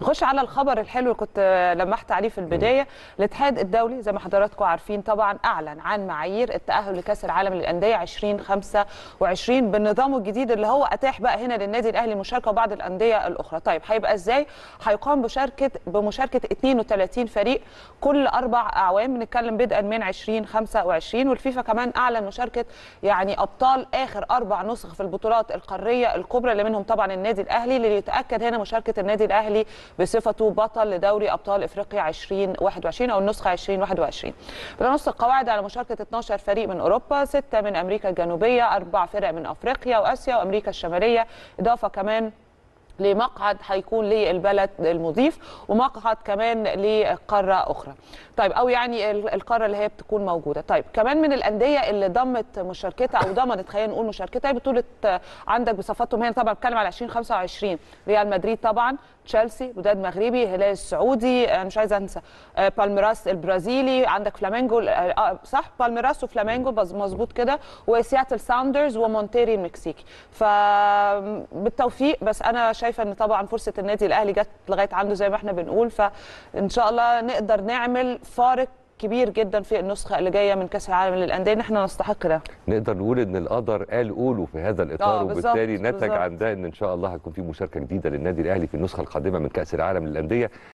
نخش على الخبر الحلو اللي كنت لمحت عليه في البدايه الاتحاد الدولي زي ما حضراتكم عارفين طبعا اعلن عن معايير التاهل لكاس العالم للانديه 2025 بالنظام الجديد اللي هو اتاح بقى هنا للنادي الاهلي المشاركه وبعض الانديه الاخرى طيب هيبقى ازاي هيقام بمشاركه بمشاركه 32 فريق كل اربع اعوام بنتكلم بدءا من 2025 والفيفا كمان اعلن مشاركه يعني ابطال اخر اربع نسخ في البطولات القاريه الكبرى اللي منهم طبعا النادي الاهلي اللي يتاكد هنا مشاركه النادي الاهلي بصفته بطل لدوري ابطال افريقيا 2021 او النسخه 2021 بنص القواعد على مشاركه 12 فريق من اوروبا سته من امريكا الجنوبيه اربع فرق من افريقيا واسيا وامريكا الشماليه اضافه كمان لمقعد هيكون للبلد المضيف ومقعد كمان لقاره اخرى طيب او يعني القاره اللي هي بتكون موجوده طيب كمان من الانديه اللي ضمت مشاركتها او ضمنت خلينا نقول مشاركتها هي بطوله عندك بصفاتهم هنا طبعا بتكلم على 2025 ريال مدريد طبعا تشيلسي وداد مغربي هلال السعودي انا مش عايزه انسى بالميراس البرازيلي عندك فلامينجو صح بالميراس وفلامينجو مظبوط كده وسياتل ساوندرز ومونتيري المكسيكي فبالتوفيق بس انا شايفه ان طبعا فرصه النادي الاهلي جت لغايه عنده زي ما احنا بنقول فان شاء الله نقدر نعمل فارق كبير جدا في النسخه اللي جايه من كاس العالم للانديه ان احنا نستحق ده نقدر نقول ان القدر قال قولوا في هذا الاطار وبالتالي نتج عن ده ان ان شاء الله هيكون في مشاركه جديده للنادي الاهلي في النسخه القادمه من كاس العالم للانديه